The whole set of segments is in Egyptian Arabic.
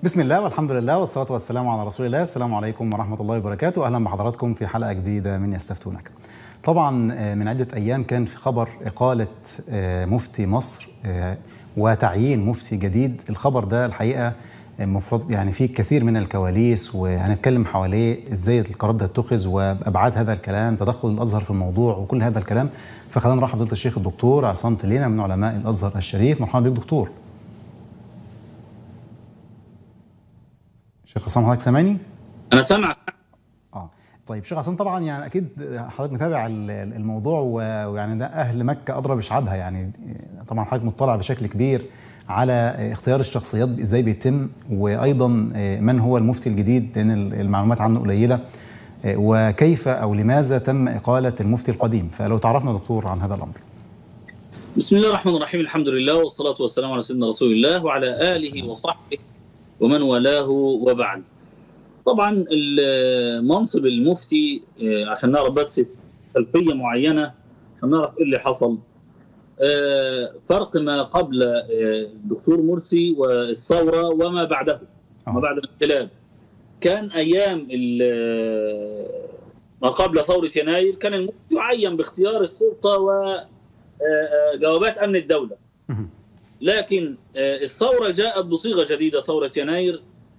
بسم الله والحمد لله والصلاة والسلام على رسول الله السلام عليكم ورحمة الله وبركاته أهلا بحضراتكم في حلقة جديدة من يستفتونك طبعا من عدة أيام كان في خبر إقالة مفتي مصر وتعيين مفتي جديد الخبر ده الحقيقة المفروض يعني فيه كثير من الكواليس وهنتكلم حواليه ازاي القرار ده اتخذ وابعاد هذا الكلام تدخل الازهر في الموضوع وكل هذا الكلام فخلينا نرحب بفضيله الشيخ الدكتور عصام تلينا من علماء الازهر الشريف مرحبا بك دكتور شيخ عصام حضرتك سامعني؟ انا سامعك اه طيب شيخ عصام طبعا يعني اكيد حضرتك متابع الموضوع ويعني ده اهل مكه ادرى بشعابها يعني طبعا حضرتك مطلع بشكل كبير على اختيار الشخصيات ازاي بيتم وايضا من هو المفتي الجديد لان المعلومات عنه قليله وكيف او لماذا تم اقاله المفتي القديم فلو تعرفنا دكتور عن هذا الامر بسم الله الرحمن الرحيم الحمد لله والصلاه والسلام على سيدنا رسول الله وعلى اله وصحبه ومن والاه وبعد طبعا منصب المفتي عشان نعرف بس خلفيه معينه عشان نعرف ايه اللي حصل فرق ما قبل الدكتور مرسي والثوره وما بعده ما بعد الانقلاب كان ايام ما قبل ثوره يناير كان المفتي يعين باختيار السلطه وجوابات امن الدوله لكن الثوره جاءت بصيغه جديده ثوره يناير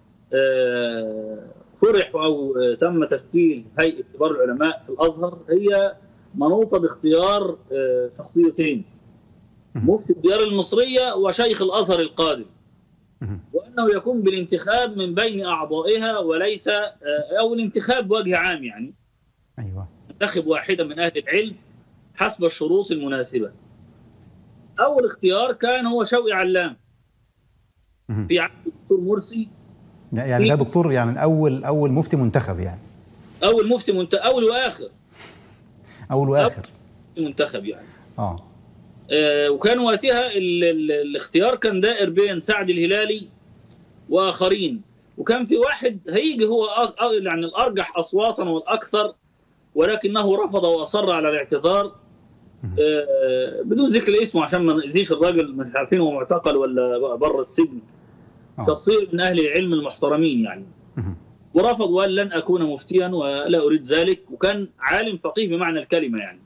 فرح او تم تشكيل هيئه كبار العلماء في الازهر هي منوطه باختيار شخصيتين مفتي الديار المصرية وشيخ الأزهر القادم وأنه يكون بالانتخاب من بين أعضائها وليس أو الانتخاب بوجه عام يعني أيوة ينتخب واحدا من أهل العلم حسب الشروط المناسبة أول اختيار كان هو شوقي علام في عهد الدكتور مرسي يعني ده دكتور يعني أول أول مفتي منتخب يعني أول مفتي منت... أول وآخر أول وآخر أول منتخب يعني آه آه وكان وقتها ال ال الاختيار كان دائر بين سعد الهلالي واخرين وكان في واحد هيجي هو يعني الارجح اصواتا والاكثر ولكنه رفض واصر على الاعتذار آه بدون ذكر اسمه عشان ما ناذيش الراجل مش عارفين هو معتقل ولا بره السجن شخصيه من اهل العلم المحترمين يعني ورفض وقال لن اكون مفتيا ولا اريد ذلك وكان عالم فقيه بمعنى الكلمه يعني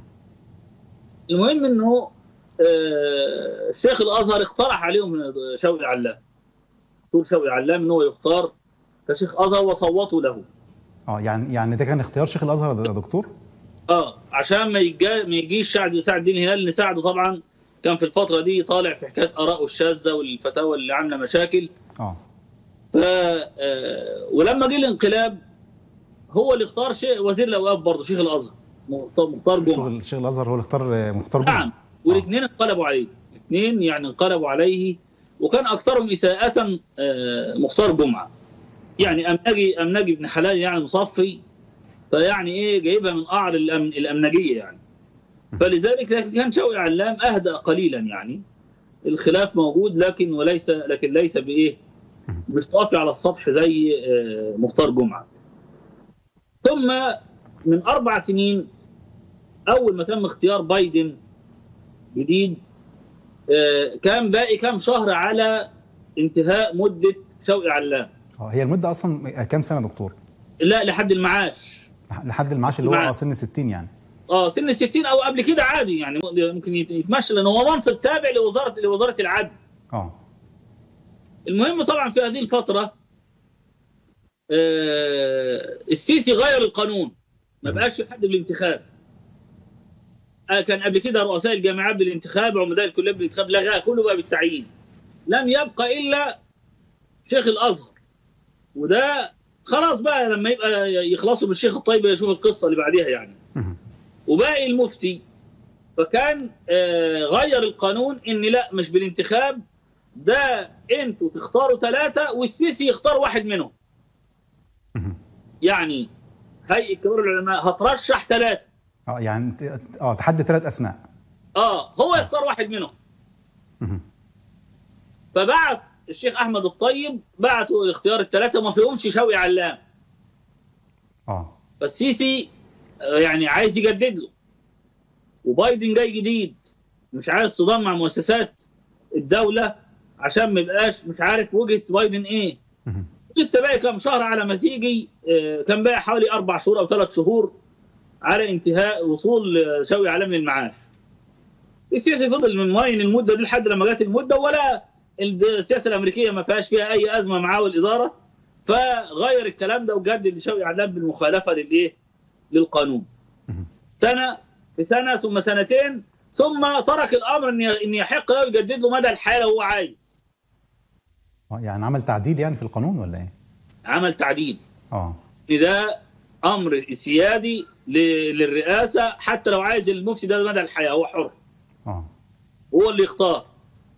المهم انه آه شيخ الازهر اقترح عليهم شوقي علام دكتور شوقي علام ان هو يختار كشيخ ازهر وصوتوا له اه يعني يعني ده كان اختيار شيخ الازهر يا دكتور اه عشان ما يجي ما يجيش سعد سعد الدين الهلال اللي سعده طبعا كان في الفتره دي طالع في حكايه ارائه الشاذه والفتاوى اللي عامله مشاكل اه ف آه ولما جه الانقلاب هو اللي اختار شيء وزير الاوقاف برضه شيخ الازهر مختار جمعه شيخ الازهر هو اللي اختار مختار جمعه نعم والاثنين انقلبوا عليه الاثنين يعني انقلبوا عليه وكان اكثرهم اساءة مختار جمعه يعني امنجي امنجي ابن حلال يعني مصفي فيعني ايه جايبها من قعر الأمن الامنجيه يعني فلذلك لكن كان شوقي علام اهدى قليلا يعني الخلاف موجود لكن وليس لكن ليس بايه مش طافي على السطح زي مختار جمعه ثم من اربع سنين اول ما تم اختيار بايدن جديد كان باقي كام شهر على انتهاء مده شوقي علام اه هي المده اصلا كام سنه دكتور؟ لا لحد المعاش لحد المعاش اللي هو سن 60 يعني اه سن 60 او قبل كده عادي يعني ممكن يتمشى لان هو منصب تابع لوزاره لوزاره العدل اه المهم طبعا في هذه الفتره آه السيسي غير القانون ما بقاش في حد بالانتخاب آه كان قبل كده رؤساء الجامعات بالانتخاب عمداء الكليات بالانتخاب لغاها كله بقى بالتعيين لم يبقى الا شيخ الازهر وده خلاص بقى لما يبقى يخلصوا بالشيخ الطيب يشوف القصه اللي بعديها يعني وباقي المفتي فكان آه غير القانون ان لا مش بالانتخاب ده انتوا تختاروا ثلاثه والسيسي يختار واحد منهم يعني هيئه كبار العلماء هترشح ثلاثه اه يعني اه تحدي ثلاث اسماء اه هو يختار واحد منهم فبعت الشيخ احمد الطيب بعتوا اختيار الثلاثه وما فيهمش شوقي علام اه فالسيسي يعني عايز يجدد له وبايدن جاي جديد مش عايز صدام مع مؤسسات الدوله عشان ما يبقاش مش عارف وجهه بايدن ايه لسه باقي كم شهر على ما تيجي آه، كان باقي حوالي اربع شهور او ثلاث شهور على انتهاء وصول آه، شوقي علام للمعاش السياسي فضل من موين المده دي لحد لما جت المده ولا السياسه الامريكيه ما فيهاش فيها اي ازمه معاه والاداره فغير الكلام ده وجدد لشوقي علام بالمخالفه للايه؟ للقانون. سنه في سنه ثم سنتين ثم ترك الامر ان ان يحق له يجدد له مدى الحياه لو هو عايز. آه، يعني عمل تعديل يعني في القانون ولا ايه؟ عمل تعديل. اه ده امر سيادي ل- للرئاسه حتى لو عايز المفتي ده مدى الحياه هو حر. اه هو اللي يختار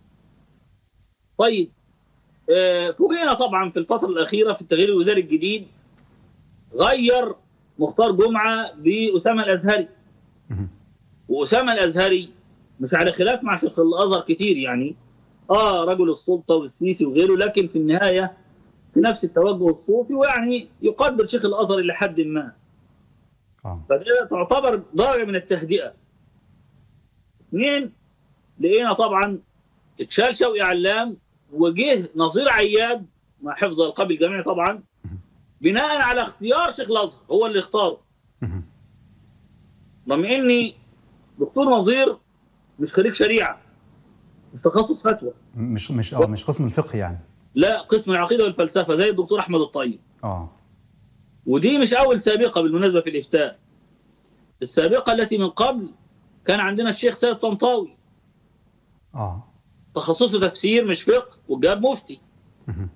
طيب آه، فوجئنا طبعا في الفترة الأخيرة في التغيير الوزاري الجديد غير مختار جمعة بأسامة الأزهري مهم. وأسامة الأزهري مش على خلاف مع شيخ الأزهر كتير يعني آه رجل السلطة والسيسي وغيره لكن في النهاية في نفس التوجه الصوفي ويعني يقدر شيخ الأزهر إلى حد ما اه فده تعتبر درجه من التهدئه. اثنين لقينا طبعا اتشال شوقي علام وجه نظير عياد مع حفظ القاب الجميع طبعا بناء على اختيار شيخ الازهر هو اللي اختاره مهم. رغم اني دكتور نظير مش خريج شريعه مش تخصص فتوى مش مش اه مش قسم الفقه يعني لا قسم العقيده والفلسفه زي الدكتور احمد الطيب اه ودي مش اول سابقه بالمناسبه في الافتاء السابقه التي من قبل كان عندنا الشيخ سيد طنطاوي اه تخصصه تفسير مش فقه وجاب مفتي مهم.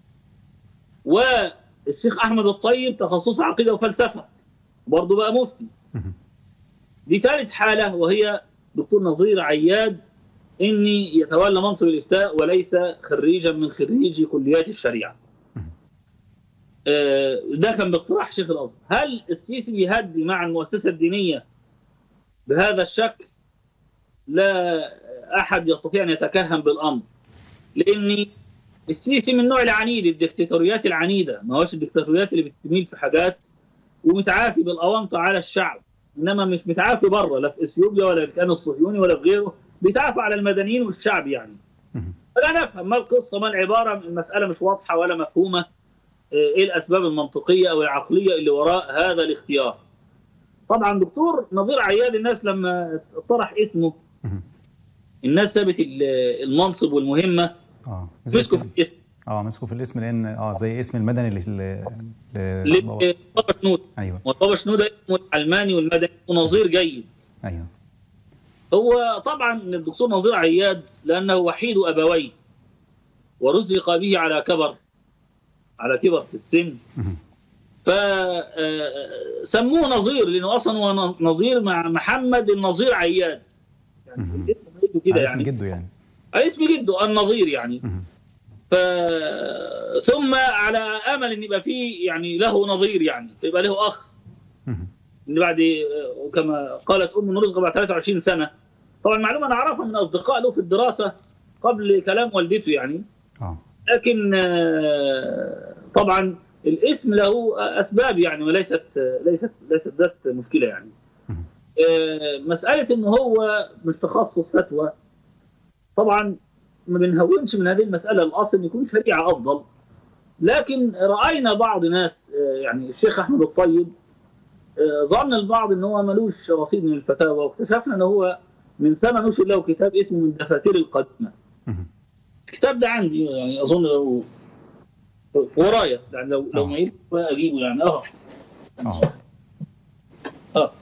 والشيخ احمد الطيب تخصصه عقيده وفلسفه برضه بقى مفتي مهم. دي ثالث حاله وهي دكتور نظير عياد اني يتولى منصب الافتاء وليس خريجا من خريجي كليات الشريعه آه، ده كان باقتراح شيخ الازهر هل السيسي بيهدي مع المؤسسه الدينيه بهذا الشكل لا احد يستطيع ان يتكهن بالامر لان السيسي من نوع العنيد الدكتاتوريات العنيده ما هوش الدكتاتوريات اللي بتميل في حاجات ومتعافي بالاونطه على الشعب انما مش متعافي بره لا في اثيوبيا ولا في الكيان الصهيوني ولا في غيره بيتعافى على المدنيين والشعب يعني مهم. فلا نفهم ما القصه ما العباره المساله مش واضحه ولا مفهومه آه، ايه الاسباب المنطقيه او العقليه اللي وراء هذا الاختيار طبعا دكتور نظير عياد الناس لما طرح اسمه مهم. الناس سابت ال- المنصب والمهمه اه زي مسكوا اسم- في الاسم اه مسكوا في الاسم لان اه زي اسم المدني اللي اللي لبابا شنودة ايوه وبابا شنودة اسمه العلماني والمدني ونظير جيد ايوه هو طبعا الدكتور نظير عياد لانه وحيد ابويه ورزق به على كبر على كبر في السن مهم. فسموه نظير لانه اصلا هو نظير مع محمد النظير عياد يعني مهم. الاسم بيده كده على اسم يعني جده يعني على اسم جده النظير يعني مهم. ف ثم على امل ان يبقى فيه يعني له نظير يعني يبقى له اخ مهم. ان بعد كما قالت ام رزق بعد 23 سنه طبعا معلومه انا اعرفها من اصدقاء له في الدراسه قبل كلام والدته يعني اه لكن آه، طبعا الاسم له اسباب يعني وليست ليست ليست ذات مشكله يعني مهم. آه، مساله ان هو مش تخصص فتوى طبعا ما بنهونش من هذه المساله الاصل إن يكون شريعه افضل لكن راينا بعض ناس آه، يعني الشيخ احمد الطيب آه، ظن البعض ان هو ملوش رصيد من الفتاوى واكتشفنا ان هو من سنه نشر له كتاب اسمه من دفاتر القديمه مهم. الكتاب ده عندي يعني اظن لو في ورايا يعني لو لو آه. ما يجي اجيبه يعني اه اه اه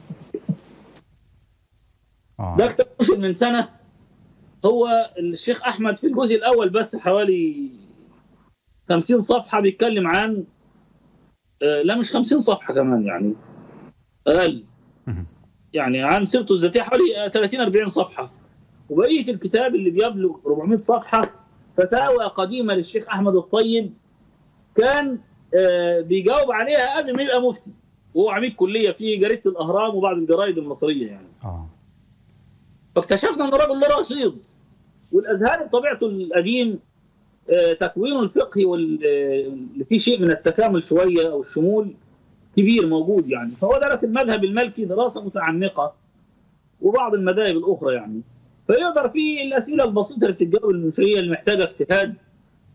اه ده كتاب نشر من سنه هو الشيخ احمد في الجزء الاول بس حوالي 50 صفحه بيتكلم عن آه لا مش 50 صفحه كمان يعني اقل مهم. يعني عن سيرته الذاتيه حوالي آه، 30 40 صفحه وبقيه الكتاب اللي بيبلغ 400 صفحه فتاوى قديمه للشيخ احمد الطيب كان آه، بيجاوب عليها قبل ما يبقى مفتي وهو عميد كليه في جريده الاهرام وبعض الجرايد المصريه يعني اه فاكتشفنا ان الراجل له رصيد والازهري بطبيعته القديم آه، تكوينه الفقهي وال- آه، اللي فيه شيء من التكامل شويه او الشمول كبير موجود يعني فهو درس المذهب المالكي دراسه متعمقه وبعض المذاهب الاخرى يعني فيقدر في الاسئله البسيطه اللي بتتجاوب المثريه اللي محتاجه اجتهاد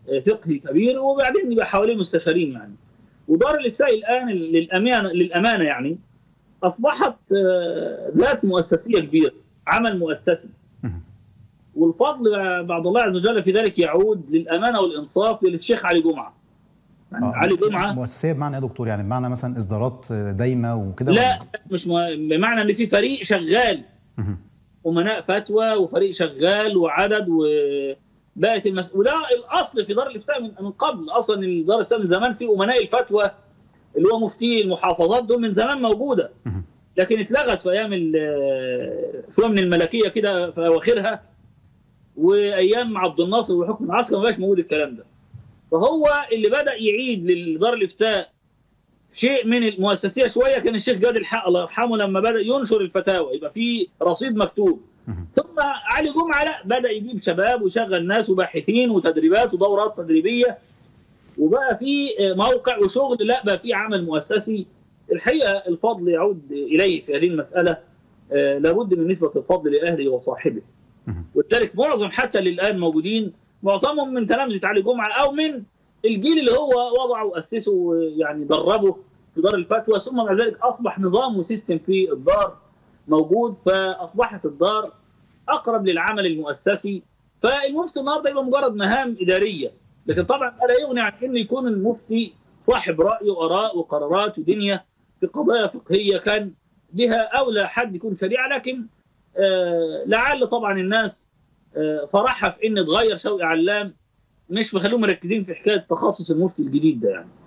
فقهي كبير وبعدين يبقى حواليه مستشارين يعني ودار الافتاء الان للامانه للامانه يعني اصبحت ذات مؤسسيه كبيره عمل مؤسسي والفضل بعد الله عز وجل في ذلك يعود للامانه والانصاف للشيخ علي جمعه يعني آه علي جمعه مؤسسيه بمعنى ايه يا دكتور يعني بمعنى مثلا اصدارات دايمه وكده لا مش بمعنى ان في فريق شغال امناء فتوى وفريق شغال وعدد وبقت المس... وده الاصل في دار الافتاء من, من قبل اصلا دار الافتاء من زمان في امناء الفتوى اللي هو مفتي المحافظات دول من زمان موجوده لكن اتلغت في ايام شويه من الملكيه كده في اواخرها وايام عبد الناصر وحكم العسكر ما بقاش موجود الكلام ده فهو اللي بدا يعيد لدار الافتاء شيء من المؤسسيه شويه كان الشيخ جاد الحق الله يرحمه لما بدا ينشر الفتاوى يبقى في رصيد مكتوب ثم علي جمعه لا بدا يجيب شباب ويشغل ناس وباحثين وتدريبات ودورات تدريبيه وبقى في موقع وشغل لا بقى في عمل مؤسسي الحقيقه الفضل يعود اليه في هذه المساله آه لابد من نسبه الفضل لاهله وصاحبه ولذلك معظم حتى اللي الان موجودين معظمهم من تلامذه علي جمعه او من الجيل اللي هو وضعه واسسه ويعني دربه في دار الفتوى ثم مع ذلك اصبح نظام وسيستم في الدار موجود فاصبحت الدار اقرب للعمل المؤسسي فالمفتي النهارده يبقى مجرد مهام اداريه لكن طبعا لا يغني عن انه يكون المفتي صاحب راي واراء وقرارات ودنيا في قضايا فقهيه كان بها اولى حد يكون شريعه لكن آه لعل طبعا الناس آه فرحها في ان تغير شوقي علام مش مخلوهم مركزين في حكايه تخصص المفتي الجديد ده يعني